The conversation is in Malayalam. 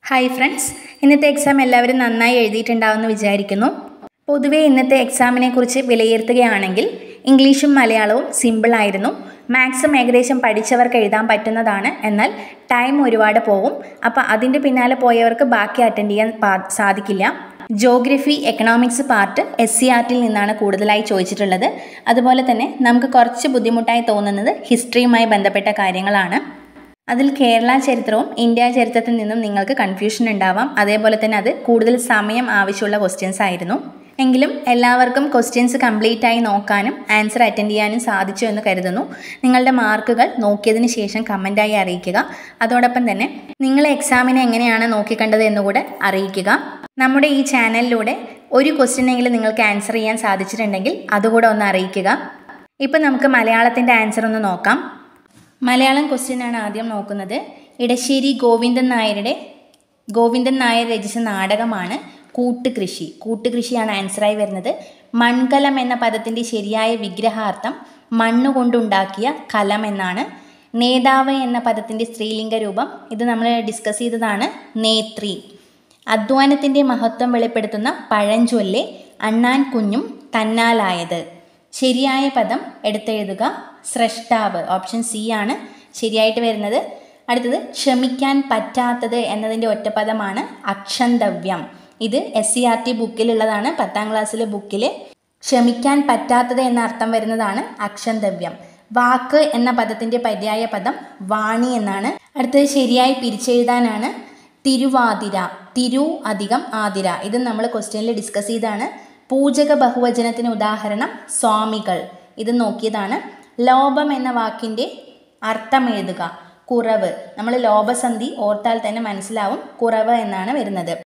ഹായ് ഫ്രണ്ട്സ് ഇന്നത്തെ എക്സാം എല്ലാവരും നന്നായി എഴുതിയിട്ടുണ്ടാവുമെന്ന് വിചാരിക്കുന്നു പൊതുവേ ഇന്നത്തെ എക്സാമിനെ കുറിച്ച് വിലയിരുത്തുകയാണെങ്കിൽ ഇംഗ്ലീഷും മലയാളവും സിമ്പിളായിരുന്നു മാത്സും ഏകദേശം പഠിച്ചവർക്ക് എഴുതാൻ പറ്റുന്നതാണ് എന്നാൽ ടൈം ഒരുപാട് പോകും അപ്പോൾ അതിൻ്റെ പിന്നാലെ പോയവർക്ക് ബാക്കി അറ്റൻഡ് ചെയ്യാൻ പാ- സാധിക്കില്ല geography economics part S C ആർട്ടിൽ നിന്നാണ് കൂടുതലായി ചോദിച്ചിട്ടുള്ളത് അതുപോലെ തന്നെ നമുക്ക് കുറച്ച് ബുദ്ധിമുട്ടായി തോന്നുന്നത് ഹിസ്റ്ററിയുമായി ബന്ധപ്പെട്ട കാര്യങ്ങളാണ് അതിൽ കേരള ചരിത്രവും ഇന്ത്യ ചരിത്രത്തിൽ നിന്നും നിങ്ങൾക്ക് കൺഫ്യൂഷൻ ഉണ്ടാവാം അതേപോലെ തന്നെ അത് കൂടുതൽ സമയം ആവശ്യമുള്ള ക്വസ്റ്റ്യൻസ് ആയിരുന്നു എങ്കിലും എല്ലാവർക്കും ക്വസ്റ്റ്യൻസ് കംപ്ലീറ്റ് ആയി നോക്കാനും ആൻസർ അറ്റൻഡ് ചെയ്യാനും സാധിച്ചു എന്ന് കരുതുന്നു നിങ്ങളുടെ മാർക്കുകൾ നോക്കിയതിന് ശേഷം കമൻറ്റായി അറിയിക്കുക അതോടൊപ്പം തന്നെ നിങ്ങൾ എക്സാമിനെ എങ്ങനെയാണ് നോക്കിക്കണ്ടത് എന്നുകൂടെ അറിയിക്കുക നമ്മുടെ ഈ ചാനലിലൂടെ ഒരു ക്വസ്റ്റ്യനെങ്കിലും നിങ്ങൾക്ക് ആൻസർ ചെയ്യാൻ സാധിച്ചിട്ടുണ്ടെങ്കിൽ അതുകൂടെ ഒന്ന് അറിയിക്കുക ഇപ്പം നമുക്ക് മലയാളത്തിൻ്റെ ആൻസർ ഒന്ന് നോക്കാം മലയാളം ക്വസ്റ്റ്യൻ ആണ് ആദ്യം നോക്കുന്നത് ഇടശ്ശേരി ഗോവിന്ദൻ നായരുടെ ഗോവിന്ദൻ നായർ രചിച്ച നാടകമാണ് കൂട്ടുകൃഷി കൂട്ടുകൃഷിയാണ് ആൻസറായി വരുന്നത് മൺകലം എന്ന പദത്തിൻ്റെ ശരിയായ വിഗ്രഹാർത്ഥം മണ്ണുകൊണ്ടുണ്ടാക്കിയ കലം എന്നാണ് നേതാവ് എന്ന പദത്തിൻ്റെ സ്ത്രീലിംഗ രൂപം ഇത് നമ്മൾ ഡിസ്കസ് ചെയ്തതാണ് നേത്രി അധ്വാനത്തിൻ്റെ മഹത്വം വെളിപ്പെടുത്തുന്ന പഴഞ്ചൊല്ല് അണ്ണാൻ കുഞ്ഞും തന്നാലായത് ശരിയായ പദം എടുത്തെഴുതുക സ്രഷ്ടാവ് ഓപ്ഷൻ സി ആണ് ശരിയായിട്ട് വരുന്നത് അടുത്തത് ക്ഷമിക്കാൻ പറ്റാത്തത് എന്നതിൻ്റെ ഒറ്റപ്പദമാണ് അക്ഷന്തവ്യം ഇത് എസ് സി ആർ ടി ബുക്കിലുള്ളതാണ് പത്താം ക്ലാസ്സിലെ ബുക്കിൽ ക്ഷമിക്കാൻ പറ്റാത്തത് എന്ന അർത്ഥം വരുന്നതാണ് അക്ഷന്തവ്യം വാക്ക് എന്ന പദത്തിൻ്റെ പര്യായ പദം വാണി എന്നാണ് അടുത്തത് ശരിയായി പിരിച്ചെഴുതാനാണ് തിരുവാതിര തിരു അധികം ആതിര ഇത് നമ്മൾ ക്വസ്റ്റ്യനിൽ ഡിസ്കസ് ചെയ്താണ് പൂജക ബഹുവചനത്തിന് ഉദാഹരണം സ്വാമികൾ ഇത് നോക്കിയതാണ് ലോഭം എന്ന വാക്കിൻ്റെ അർത്ഥം എഴുതുക കുറവ് നമ്മൾ ലോഭസന്ധി ഓർത്താൽ തന്നെ മനസ്സിലാവും കുറവ് എന്നാണ് വരുന്നത്